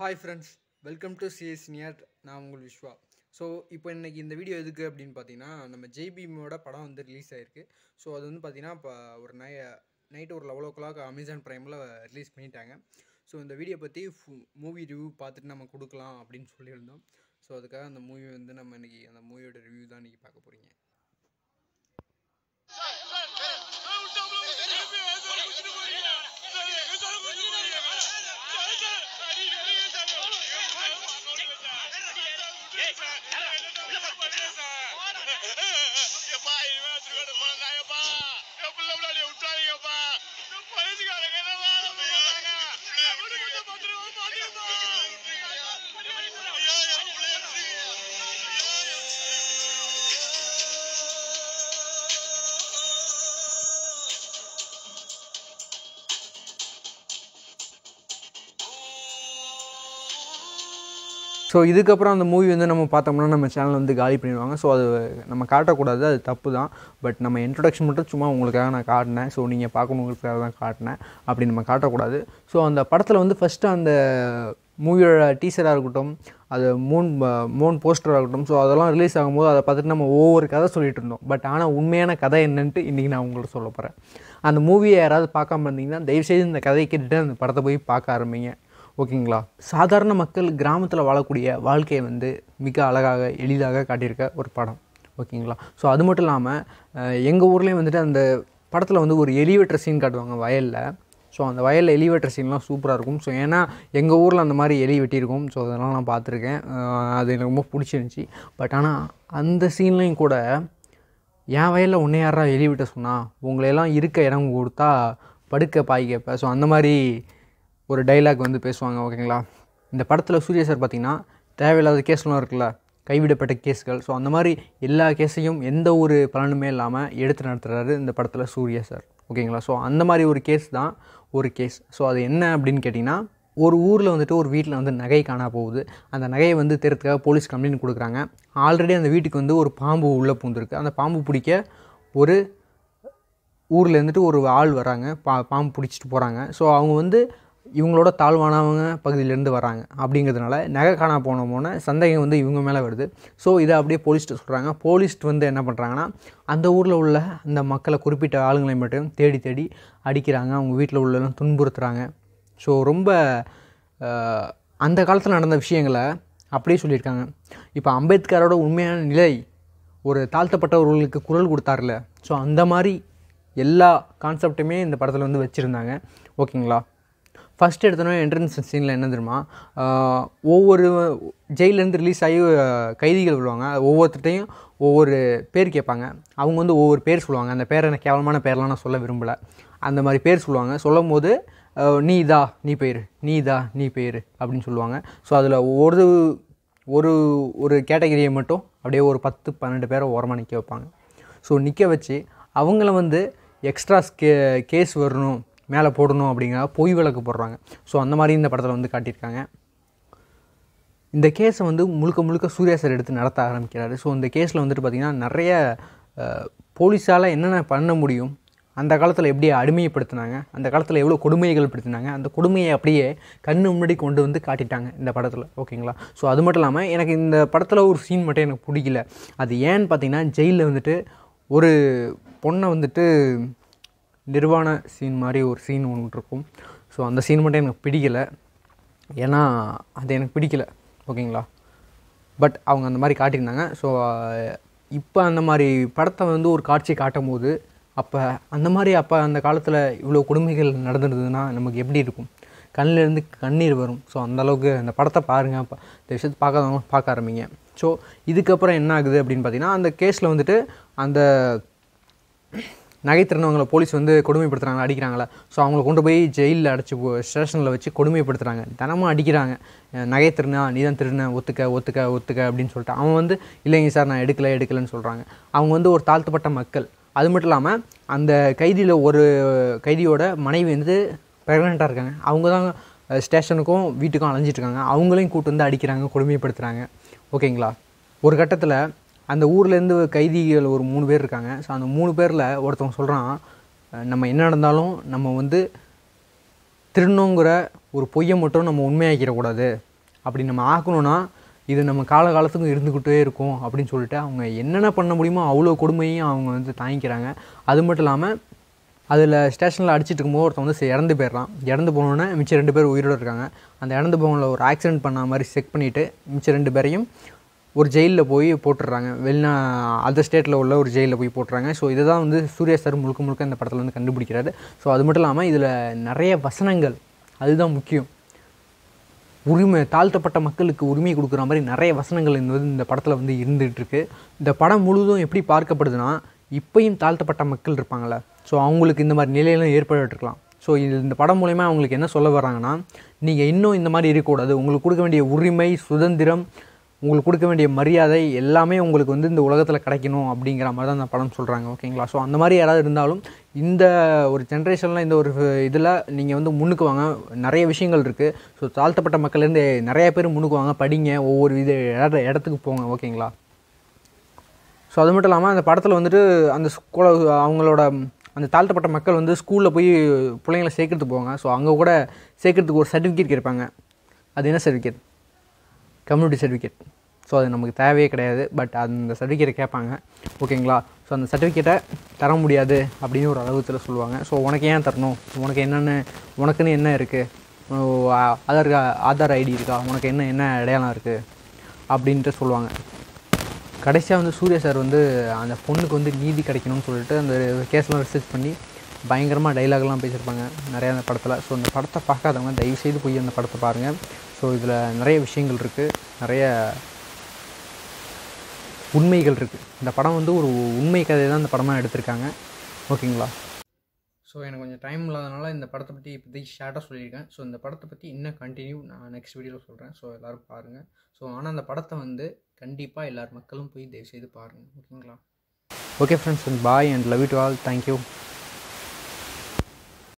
hi friends welcome to CS near நான் உங்கள் Vishwa so இப்போ இன்னைக்கு இந்த வீடியோ எதுக்கு அப்படின்னு பார்த்தீங்கன்னா நம்ம ஜெய்பீமோட படம் வந்து ரிலீஸ் ஆயிருக்கு ஸோ அது வந்து பார்த்தீங்கன்னா இப்போ ஒரு நை நைட் ஒரு லெவல் ஓ கிளாக் அமேசான் ப்ரைமில் ரிலீஸ் பண்ணிட்டாங்க ஸோ இந்த வீடியோ பற்றி மூவி ரிவ்யூ பார்த்துட்டு நம்ம கொடுக்கலாம் அப்படின்னு சொல்லியிருந்தோம் ஸோ அதுக்காக அந்த மூவி வந்து நம்ம இன்னைக்கு அந்த மூவியோட ரிவ்யூ தான் இன்றைக்கி பார்க்க போகிறீங்க ஸோ இதுக்கப்புறம் அந்த மூவி வந்து நம்ம பார்த்தோம்னா நம்ம சேனல் வந்து காலி பண்ணிடுவாங்க ஸோ அது நம்ம காட்டக்கூடாது அது தப்பு தான் பட் நம்ம இன்ட்ரொடக்ஷன் மட்டும் சும்மா உங்களுக்காக நான் காட்டினேன் ஸோ நீங்கள் பார்க்கணுங்களுக்காக தான் காட்டினேன் அப்படி நம்ம காட்டக்கூடாது ஸோ அந்த படத்தில் வந்து ஃபஸ்ட்டு அந்த மூவியோட டீசராக இருக்கட்டும் அது மூன் மூன் போஸ்டராக இருக்கட்டும் ஸோ அதெல்லாம் ரிலீஸ் ஆகும்போது அதை பார்த்துட்டு நம்ம ஒவ்வொரு கதை சொல்லிட்டு இருந்தோம் பட் ஆனால் உண்மையான கதை என்னன்ட்டு இன்றைக்கி நான் உங்கள்ட்ட சொல்ல போகிறேன் அந்த மூவியை யாராவது பார்க்காம இருந்தீங்கன்னா தயவுசெய்து இந்த கதையை கேட்டுட்டு அந்த படத்தை போய் பார்க்க ஆரம்பிங்க ஓகேங்களா சாதாரண மக்கள் கிராமத்தில் வாழக்கூடிய வாழ்க்கையை வந்து மிக அழகாக எளிதாக காட்டியிருக்க ஒரு படம் ஓகேங்களா ஸோ அது மட்டும் இல்லாமல் எங்கள் ஊர்லேயும் வந்துட்டு அந்த படத்தில் வந்து ஒரு எலிவேட்டர் சீன் காட்டுவாங்க வயலில் ஸோ அந்த வயலில் எலிவேட்டர் சீன்லாம் சூப்பராக இருக்கும் ஸோ ஏன்னா எங்கள் ஊரில் அந்த மாதிரி எலி வெட்டியிருக்கும் ஸோ அதெல்லாம் நான் பார்த்துருக்கேன் அது எனக்கு ரொம்ப பிடிச்சிருந்துச்சி பட் ஆனால் அந்த சீன்லேயும் கூட என் வயலில் உன்னை யாரா எலி விட்ட சொன்னால் உங்களையெல்லாம் இருக்க இடம் கொடுத்தா படுக்க பாய் கேட்பேன் ஸோ அந்த மாதிரி ஒரு டைலாக் வந்து பேசுவாங்க ஓகேங்களா இந்த படத்தில் சூர்யா சார் பார்த்திங்கன்னா தேவையில்லாத கேஸ்லாம் இருக்குல்ல கைவிடப்பட்ட கேஸ்கள் ஸோ அந்த மாதிரி எல்லா கேஸையும் எந்த ஒரு பலனுமே இல்லாமல் எடுத்து நடத்துகிறாரு இந்த படத்தில் சூர்யா சார் ஓகேங்களா ஸோ அந்த மாதிரி ஒரு கேஸ் தான் ஒரு கேஸ் ஸோ அது என்ன அப்படின்னு கேட்டிங்கன்னா ஒரு ஊரில் வந்துட்டு ஒரு வீட்டில் வந்து நகை காணா போகுது அந்த நகையை வந்து தெரியறதுக்காக போலீஸ் கம்ப்ளைண்ட் கொடுக்குறாங்க ஆல்ரெடி அந்த வீட்டுக்கு வந்து ஒரு பாம்பு உள்ளே பூந்துருக்கு அந்த பாம்பு பிடிக்க ஒரு ஊரில் இருந்துட்டு ஒரு ஆள் வராங்க பா பாம்பு பிடிச்சிட்டு போகிறாங்க ஸோ அவங்க வந்து இவங்களோட தாழ்வானவங்க பகுதியிலேருந்து வராங்க அப்படிங்கிறதுனால நகை காணா போன போன சந்தேகம் வந்து இவங்க மேலே வருது ஸோ இதை அப்படியே போலீஸ்ட்டு சொல்கிறாங்க போலீஸ்ட் வந்து என்ன பண்ணுறாங்கன்னா அந்த ஊரில் உள்ள அந்த மக்களை குறிப்பிட்ட ஆளுங்களை மட்டும் தேடி தேடி அடிக்கிறாங்க அவங்க வீட்டில் உள்ளெல்லாம் துன்புறுத்துகிறாங்க ஸோ ரொம்ப அந்த காலத்தில் நடந்த விஷயங்களை அப்படியே சொல்லியிருக்காங்க இப்போ அம்பேத்கரோட உண்மையான நிலை ஒரு தாழ்த்தப்பட்டவர்களுக்கு குரல் கொடுத்தார்ல ஸோ அந்த மாதிரி எல்லா கான்செப்ட்டுமே இந்த படத்தில் வந்து வச்சுருந்தாங்க ஓகேங்களா ஃபஸ்ட் எடுத்தோன்னே என்ட்ரன்ஸ் சீனில் என்ன தெரியுமா ஒவ்வொரு ஜெயிலேருந்து ரிலீஸ் ஆகி கைதிகள் வருவாங்க ஒவ்வொருத்தையும் ஒவ்வொரு பேர் கேட்பாங்க அவங்க வந்து ஒவ்வொரு பேர் சொல்லுவாங்க அந்த பேரை எனக்கு கேவலமான பேர்லாம் நான் சொல்ல விரும்பலை அந்த மாதிரி பேர் சொல்லுவாங்க சொல்லும் போது நீ இதா நீ பேர் நீ இதா நீ பேர் அப்படின்னு சொல்லுவாங்க ஸோ அதில் ஒரு ஒரு ஒரு கேட்டகரியை மட்டும் அப்படியே ஒரு பத்து பன்னெண்டு பேரை ஓரமாக நிற்க வைப்பாங்க ஸோ நிற்க வச்சு அவங்கள வந்து எக்ஸ்ட்ராஸ் கே கேஸ் வரணும் மேலே போடணும் அப்படிங்கிற பொய் விளக்கு போடுறாங்க ஸோ அந்த மாதிரி இந்த படத்தில் வந்து காட்டியிருக்காங்க இந்த கேஸை வந்து முழுக்க முழுக்க சூர்யா சார் எடுத்து நடத்த ஆரம்பிக்கிறாரு ஸோ இந்த கேஸில் வந்துட்டு பார்த்திங்கன்னா நிறைய போலீஸால் என்னென்ன பண்ண முடியும் அந்த காலத்தில் எப்படி அடிமைப்படுத்தினாங்க அந்த காலத்தில் எவ்வளோ கொடுமைகள் படுத்தினாங்க அந்த கொடுமையை அப்படியே கண்ணு முன்னாடி கொண்டு வந்து காட்டிட்டாங்க இந்த படத்தில் ஓகேங்களா ஸோ அது மட்டும் இல்லாமல் எனக்கு இந்த படத்தில் ஒரு சீன் மட்டும் எனக்கு பிடிக்கல அது ஏன்னு பார்த்தீங்கன்னா ஜெயிலில் வந்துட்டு ஒரு பொண்ணை வந்துட்டு நிர்வாண சீன் மாதிரி ஒரு சீன் ஒன்று இருக்கும் ஸோ அந்த சீன் மட்டும் எனக்கு பிடிக்கலை ஏன்னா அது எனக்கு பிடிக்கல ஓகேங்களா பட் அவங்க அந்த மாதிரி காட்டியிருந்தாங்க ஸோ இப்போ அந்த மாதிரி படத்தை வந்து ஒரு காட்சி காட்டும் போது அப்போ அந்த மாதிரி அப்போ அந்த காலத்தில் இவ்வளோ கொடுமைகள் நடந்துருந்ததுன்னா நமக்கு எப்படி இருக்கும் கண்ணிலேருந்து கண்ணீர் வரும் ஸோ அந்தளவுக்கு அந்த படத்தை பாருங்கள் அப்போ இந்த விஷயத்தை பார்க்காதவங்க பார்க்க ஆரம்பிங்க ஸோ இதுக்கப்புறம் என்ன ஆகுது அப்படின்னு பார்த்தீங்கன்னா அந்த கேஸில் வந்துட்டு அந்த நகை திருநவங்களை போலீஸ் வந்து கொடுமைப்படுத்துகிறாங்க அடிக்கிறாங்களே ஸோ அவங்கள கொண்டு போய் ஜெயிலில் அடைச்சி ஸ்டேஷனில் வச்சு கொடுமைப்படுத்துகிறாங்க தினமும் அடிக்கிறாங்க நகை திருநா நீ தான் திருந ஒத்துக்க ஒத்துக்க ஒத்துக்க அப்படின்னு சொல்லிட்டு அவன் வந்து இல்லைங்க சார் நான் எடுக்கலை எடுக்கலைன்னு சொல்கிறாங்க அவங்க வந்து ஒரு தாழ்த்தப்பட்ட மக்கள் அது மட்டும் இல்லாமல் அந்த கைதியில் ஒரு கைதியோட மனைவி வந்து ப்ரெக்னெண்ட்டாக இருக்காங்க அவங்க தான் ஸ்டேஷனுக்கும் வீட்டுக்கும் அலைஞ்சிட்ருக்காங்க அவங்களையும் கூட்டு வந்து அடிக்கிறாங்க கொடுமைப்படுத்துகிறாங்க ஓகேங்களா ஒரு கட்டத்தில் அந்த ஊர்லேருந்து கைதிகள் ஒரு மூணு பேர் இருக்காங்க ஸோ அந்த மூணு பேரில் ஒருத்தவங்க சொல்கிறான் நம்ம என்ன நடந்தாலும் நம்ம வந்து திருடணுங்கிற ஒரு பொய்யை மட்டும் நம்ம உண்மையாக்கிடக்கூடாது அப்படி நம்ம ஆக்கணும்னா இது நம்ம காலகாலத்துக்கும் இருந்துக்கிட்டே இருக்கும் அப்படின்னு சொல்லிட்டு அவங்க என்னென்ன பண்ண முடியுமோ அவ்வளோ கொடுமையும் அவங்க வந்து தாங்கிக்கிறாங்க அது மட்டும் இல்லாமல் அதில் ஸ்டேஷனில் அடிச்சிட்டு இருக்கும்போது ஒருத்தன் வந்து செ- இறந்து போயிடுறான் இறந்து போனோன்னே மிச்சம் ரெண்டு பேர் உயிரோடு இருக்காங்க அந்த இறந்து போனவங்கள ஒரு ஆக்சிடென்ட் பண்ண மாதிரி செக் பண்ணிவிட்டு மிச்சம் ரெண்டு பேரையும் ஒரு ஜெயிலில் போய் போட்டுடுறாங்க வெளிநா அதர் ஸ்டேட்டில் உள்ள ஒரு ஜெயிலில் போய் போட்டுறாங்க ஸோ இதை தான் வந்து சூர்யா சார் முழுக்க முழுக்க இந்த படத்தில் வந்து கண்டுபிடிக்கிறாரு ஸோ அது மட்டும் இல்லாமல் இதில் நிறைய வசனங்கள் அதுதான் முக்கியம் உரிமை தாழ்த்தப்பட்ட மக்களுக்கு உரிமை கொடுக்குற மாதிரி நிறைய வசனங்கள் இந்த வந்து இந்த படத்தில் வந்து இருந்துகிட்டு இருக்கு இந்த படம் முழுதும் எப்படி பார்க்கப்படுதுன்னா இப்பயும் தாழ்த்தப்பட்ட மக்கள் இருப்பாங்கள்ல ஸோ அவங்களுக்கு இந்த மாதிரி நிலையெல்லாம் ஏற்பட்டுருக்கலாம் ஸோ இது இந்த படம் மூலயமா அவங்களுக்கு என்ன சொல்ல வர்றாங்கன்னா நீங்கள் இன்னும் இந்த மாதிரி இருக்கக்கூடாது உங்களுக்கு கொடுக்க வேண்டிய உரிமை சுதந்திரம் உங்களுக்கு கொடுக்க வேண்டிய மரியாதை எல்லாமே உங்களுக்கு வந்து இந்த உலகத்தில் கிடைக்கணும் அப்படிங்கிற மாதிரி தான் இந்த படம் சொல்கிறாங்க ஓகேங்களா ஸோ அந்த மாதிரி யாராவது இருந்தாலும் இந்த ஒரு ஜென்ரேஷனில் இந்த ஒரு இதில் நீங்கள் வந்து முன்னுக்கு வாங்க நிறைய விஷயங்கள் இருக்குது ஸோ தாழ்த்தப்பட்ட மக்கள்லேருந்து நிறைய பேர் முன்னுக்கு வாங்க படிங்க ஒவ்வொரு இது இட இடத்துக்கு போங்க ஓகேங்களா ஸோ அது மட்டும் இல்லாமல் அந்த படத்தில் வந்துட்டு அந்த ஸ்கூல அவங்களோட அந்த தாழ்த்தப்பட்ட மக்கள் வந்து ஸ்கூலில் போய் பிள்ளைங்கள சேர்க்கறதுக்கு போவாங்க ஸோ அங்கே கூட சேர்க்கறதுக்கு ஒரு சர்டிஃபிகேட் கேட்பாங்க அது என்ன சர்டிஃபிகேட் கம்யூனிட்டி சர்டிஃபிகேட் ஸோ அது நமக்கு தேவையே கிடையாது பட் அந்த சர்டிஃபிகேட்டை கேட்பாங்க ஓகேங்களா ஸோ அந்த சர்டிஃபிகேட்டை தர முடியாது அப்படின்னு ஒரு அளவுத்தில் சொல்லுவாங்க ஸோ உனக்கு ஏன் தரணும் உனக்கு என்னென்ன உனக்குன்னு என்ன இருக்குது ஆதார் கா- ஆதார் ஐடி இருக்கா உனக்கு என்ன என்ன அடையாளம் இருக்குது அப்படின்ட்டு சொல்லுவாங்க கடைசியாக வந்து சூர்யா சார் வந்து அந்த பொண்ணுக்கு வந்து நீதி கிடைக்கணும்னு சொல்லிட்டு அந்த கேஸ்லாம் ரிசர்ச் பண்ணி பயங்கரமாக டைலாக்லாம் பேசியிருப்பாங்க நிறையா அந்த படத்தில் ஸோ அந்த படத்தை பார்க்காதவங்க தயவுசெய்து போய் அந்த படத்தை பாருங்கள் ஸோ இதில் நிறைய விஷயங்கள் இருக்குது நிறைய உண்மைகள் இருக்குது இந்த படம் வந்து ஒரு உண்மை கதையை தான் இந்த படமாக எடுத்திருக்காங்க ஓகேங்களா ஸோ எனக்கு கொஞ்சம் டைம் இல்லாதனால இந்த படத்தை பற்றி இப்போதைக்கு ஷார்ட்டாக சொல்லியிருக்கேன் ஸோ இந்த படத்தை பற்றி இன்னும் கண்டினியூ நான் நெக்ஸ்ட் வீடியோவில் சொல்கிறேன் ஸோ எல்லோரும் பாருங்கள் ஸோ ஆனால் அந்த படத்தை வந்து கண்டிப்பாக எல்லார் மக்களும் போய் தயவுசெய்து பாருங்கள் ஓகேங்களா okay friends bye and love you to all thank you